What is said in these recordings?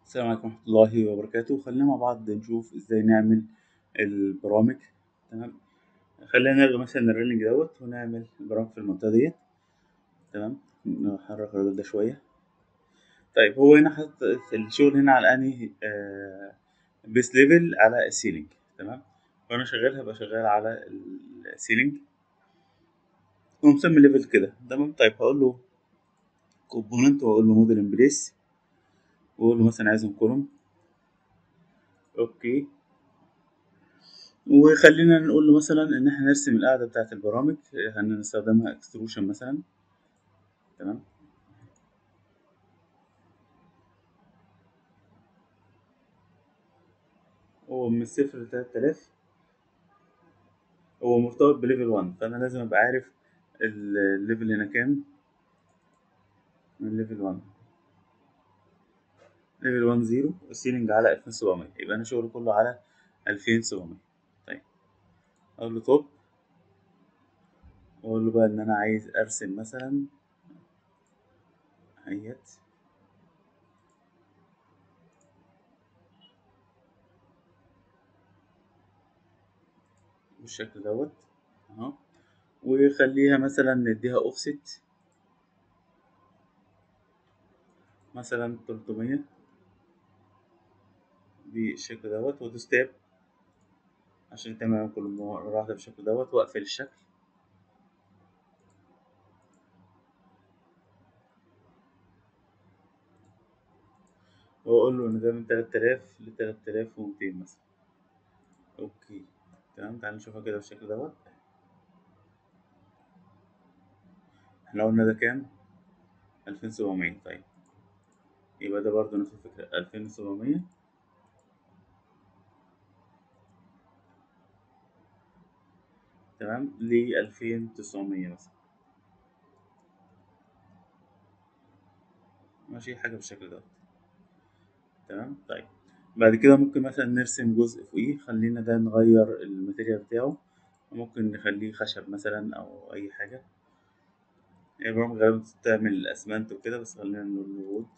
السلام عليكم ورحمة الله وبركاته خلينا مع بعض نشوف ازاي نعمل البرامج تمام خلينا نلغي مثلا الريلينج دوت ونعمل البرامج في المنطقة ديت تمام نحرك الراجل ده شوية طيب هو هنا حاطط الشغل هنا على انهي آه بيس ليفل على السيلينج تمام وانا شغال هبقى شغال على السيلينج ومسمي ليفل كده تمام طيب هقول له كومبوننت واقول له موديل ان بليس واقول له مثلا عايزهم كولوم اوكي وخلينا نقول له مثلا ان احنا نرسم القاعده بتاعه البرامج هنستخدمها اكستروشن مثلا تمام هو من صفر لتلات آلاف هو مرتبط بليفل 1 فانا لازم ابقى عارف الليفل هنا كام من ليفل 1 ليفل 1 0 السيلينج على 2700 يبقى انا شغلي كله على 2700 طيب اقول له توب واقول له بقى ان انا عايز ارسم مثلا اهيت بالشكل دوت اهو وخليها مثلا نديها اوفست مثلا 300 بالشكل دوت وادوس تاب عشان تعمل كل مرة واحدة بالشكل دوت واقفل الشكل واقول له ان ده من 3000 ل 3200 مثلا اوكي تمام تعال نشوفها كده بالشكل دوت احنا قلنا ده كام 2700 طيب يبقى ده برضو نفس الفكرة 2700 تمام ل 2900 مثلا ماشي حاجة بالشكل دوت تمام طيب بعد كده ممكن مثلا نرسم جزء فوقيه خلينا ده نغير الماتيريال بتاعه ممكن نخليه خشب مثلا او اي حاجة هي برامج غالبا بتعمل اسمنت وكده بس خلينا نقول له وود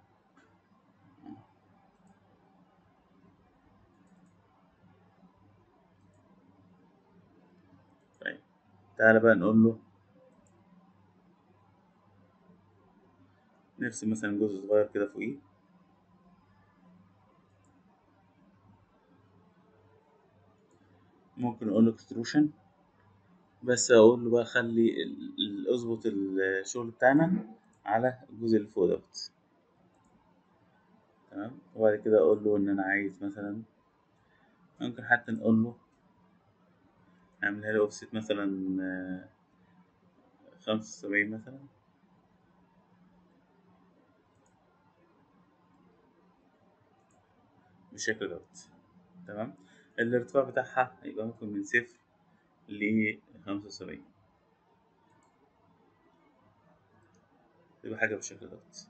طيب تعالى بقى نقول له نرسم مثلا جزء صغير كده فوقيه ممكن اقول له اكستروشن بس اقول له بقى خلي اظبط الشغل بتاعنا على الجزء اللي فوق دوت تمام وبعد كده اقول له ان انا عايز مثلا ممكن حتى نقول له اعملها لي اوفست مثلا خمسة وسبعين مثلا بالشكل دوت تمام الارتفاع بتاعها يبقى ممكن من صفر ل خمسة وسبعين يبقى حاجة بالشكل دوت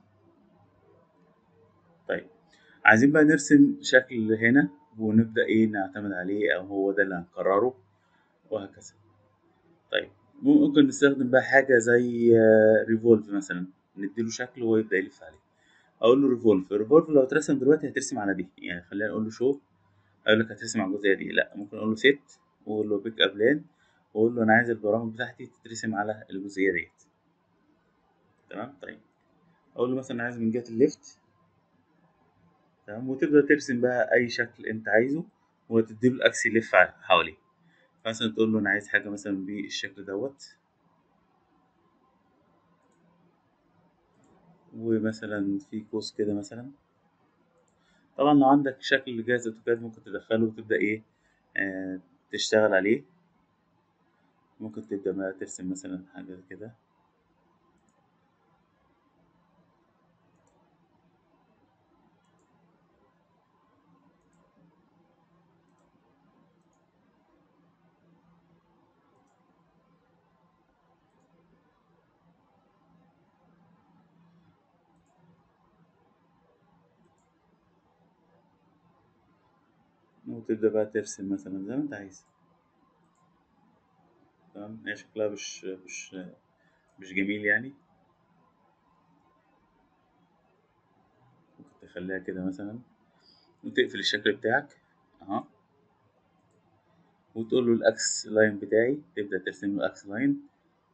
طيب عايزين بقى نرسم شكل هنا ونبدأ ايه نعتمد عليه او هو ده اللي هنكرره وهكذا طيب ممكن نستخدم بقى حاجة زي ريفولف مثلا نديله شكل وهو يبدأ يلف عليه اقول له ريفولف ريفولف لو اترسم دلوقتي هترسم على دي يعني خلينا نقول له شو اقول لك هترسم على الجزئيه دي لا ممكن اقول له سيت واقول له بيك اب لان واقول له انا عايز البرامج بتاعتي تترسم على الجزئيه ديت تمام طيب اقول له مثلا عايز من جهه الليفت تمام وتبدا ترسم بقى اي شكل انت عايزه وتديله الاكس يلف حواليه مثلا تقول له انا عايز حاجه مثلا بالشكل دوت ومثلا في قوس كده مثلا طبعا لو عندك شكل جاهز اوتوكاد ممكن تدخله وتبدا ايه آه تشتغل عليه ممكن تبدا بقى ترسم مثلا حاجه كده وتبدأ بقى ترسم مثلا زي ما انت عايز تمام هي شكلها مش مش مش جميل يعني ممكن خليها كده مثلا وتقفل الشكل بتاعك اهو وتقول له الاكس لاين بتاعي تبدا ترسم له الاكس لاين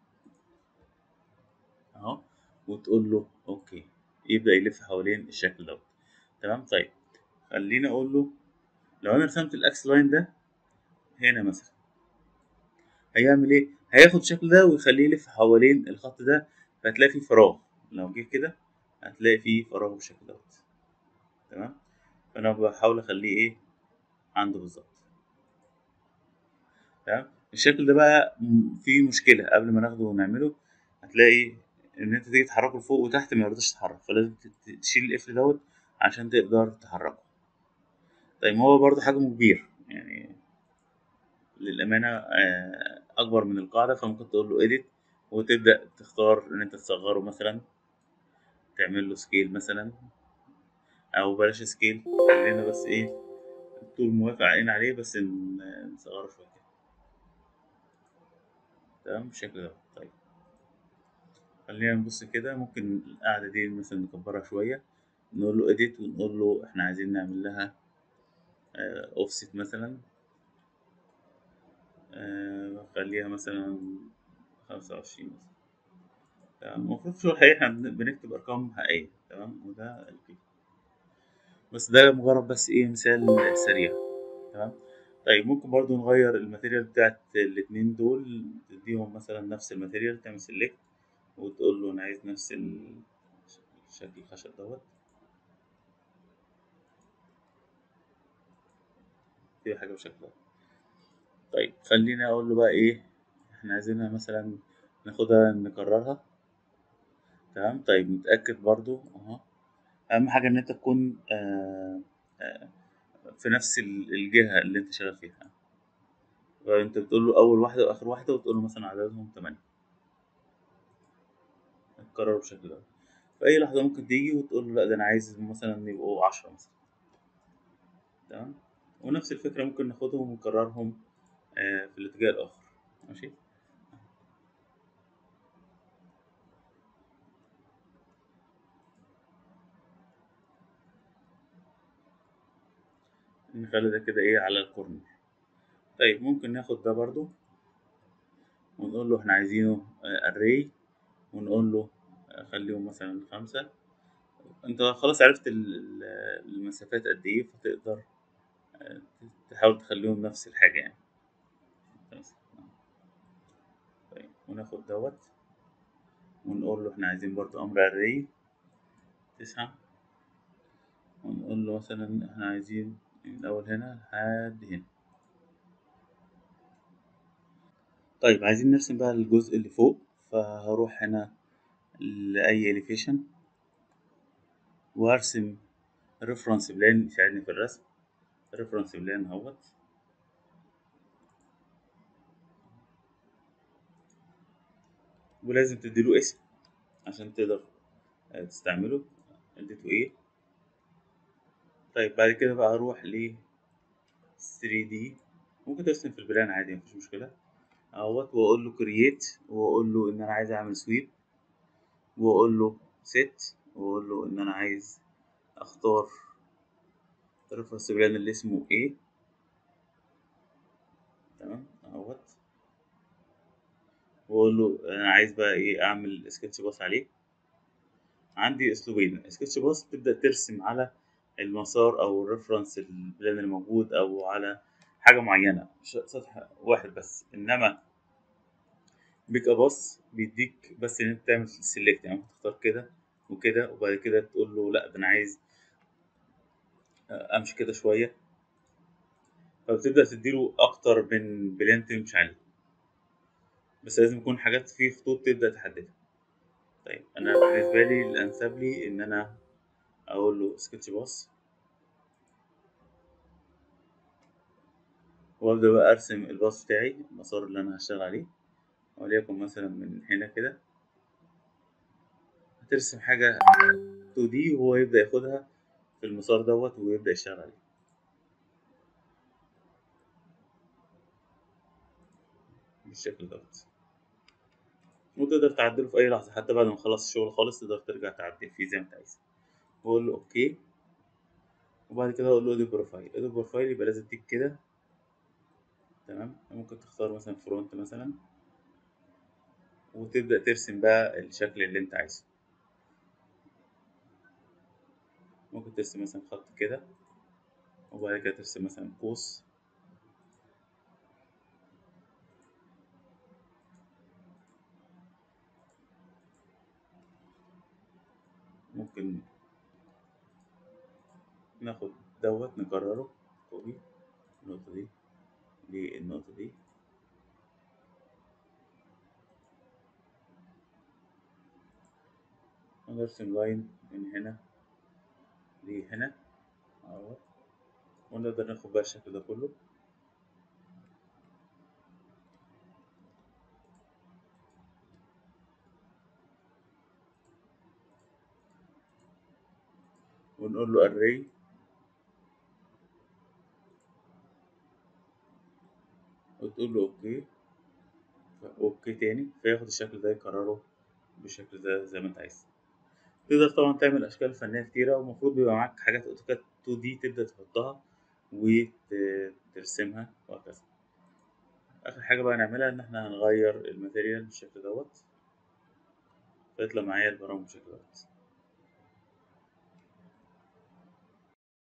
اهو وتقول له اوكي يبدا يلف حوالين الشكل دوت تمام طيب خليني اقول له لو انا رسمت الاكس لاين ده هنا مثلا هيعمل ايه هياخد الشكل ده ويخليه يلف حوالين الخط ده فهتلاقي فيه فراغ لو جه كده هتلاقي فيه فراغ بالشكل دوت تمام فانا بحاول اخليه ايه عنده بالظبط تمام الشكل ده بقى م- فيه مشكله قبل ما ناخده ونعمله هتلاقي ان انت تيجي تحركه لفوق وتحت ما يرضاش يتحرك فلازم ت- تشيل القفل دوت عشان تقدر تحركه طيب ما هو برضه حجمه كبير يعني للأمانة آه، أكبر من القاعدة فممكن تقول له edit وتبدأ تختار إن أنت تصغره مثلا تعمل له سكيل مثلا أو بلاش سكيل خلينا بس إيه الطول موافقين عليه بس ن- نصغره شوية كده تمام بالشكل ده طيب خلينا نبص كده ممكن القاعدة دي مثلا نكبرها شوية نقول له edit ونقول له إحنا عايزين نعمل لها اوفست مثلا آه، خليها مثلا خمسة وعشرين مثلا تمام المفروض في الحقيقة احنا بن- بنكتب أرقام حقيقية تمام وده البي بس ده مجرد بس ايه مثال سريع تمام طيب ممكن برضو نغير الماتيريال بتاعت الاتنين دول تديهم مثلا نفس الماتيريال تعمل سيلكت وتقول له أنا عايز نفس ال- شكل الخشب دوت في حاجة بالشكل ده طيب خليني أقول له بقى ايه احنا عايزينها مثلا ناخدها نكررها تمام طيب نتأكد برضو اهو أهم حاجة إن أنت تكون آه، آه، في نفس ال- الجهة اللي أنت شغال فيها فأنت بتقول له أول واحدة وآخر واحدة وتقول له مثلا عددهم تمانية تكرر بالشكل ده في أي لحظة ممكن تيجي وتقول له لأ ده أنا عايز مثلا يبقوا عشرة مثلا تمام ونفس الفكرة ممكن ناخدهم ونكررهم آه، في الاتجاه الآخر ماشي نخلي ده كده إيه على الكورنر طيب ممكن ناخد ده برضو ونقول له إحنا عايزينه أري ونقول له آه، خليهم مثلا خمسة انت خلاص عرفت ال- ال- المسافات قد ايه فتقدر آه، تحاول تخليهم نفس الحاجة يعني بس. طيب وناخد دوت ونقول له احنا عايزين برضو امر array تسعة ونقول له مثلا احنا عايزين من اول هنا لحد هنا طيب عايزين نرسم بقى الجزء اللي فوق فهروح هنا لأي elevation وهرسم reference بلان يساعدني في الرسم reference بلان اهوت ولازم تديله اسم عشان تقدر آه، تستعمله اديته ايه طيب بعد كده بقى اروح ل 3D ممكن ترسم في البلان عادي مفيش مشكلة اهوت واقول له create واقول له ان انا عايز اعمل سويب واقول له set واقول له ان انا عايز اختار ريفرنس بلان اللي اسمه ايه تمام اهوت واقول له انا عايز بقى ايه اعمل سكتش باص عليه عندي اسلوبين سكتش باص تبدا ترسم على المسار او الريفرنس البلان اللي موجود او على حاجه معينه ش- سطح واحد بس انما بيك اباص بيديك بس ان انت تعمل سيلكت يعني ممكن تختار كده وكده وبعد كده تقول له لا ده انا عايز آه، امشي كده شويه فبتبدا تديله اكتر من بلان تمشي عليه بس لازم يكون حاجات فيه خطوط تبدا تحددها طيب انا بالنسبه لي الانسب لي ان انا اقول له سكتش باص وابدا بقى ارسم الباص بتاعي المسار اللي انا هشتغل عليه وليكن مثلا من هنا كده هترسم حاجه 2 دي وهو يبدا ياخدها في المسار دوت ويبدا يشتغل عليه بالشكل دوت وتقدر تعدله في اي لحظه حتى بعد ما تخلص الشغل خالص تقدر ترجع تعدل فيه زي ما انت عايز واقول له اوكي وبعد كده اقول له ادي بروفايل ادي بروفايل يبقى لازم تيجي كده تمام ممكن تختار مثلا فرونت مثلا وتبدأ ترسم بقى الشكل اللي انت عايزه ممكن ترسم مثلا خط كده وبعد كده ترسم مثلا قوس ممكن ناخد دوت نكرره كوبي النقطة دي للنقطة دي ونرسم لاين من هنا لهنا اهو ونقدر ناخد بقى الشكل ده كله ونقول له array وتقول له اوكي اوكي تاني فياخد الشكل ده يكرره بالشكل ده زي ما انت عايز تقدر طبعا تعمل اشكال فنيه كتيره ومفروض بيبقى معاك حاجات اوتوكاد 2 دي تبدا تحطها وترسمها وهكذا اخر حاجه بقى نعملها ان احنا هنغير الماتيريال بالشكل دوت فيطلع معايا البرامج بالشكل دوت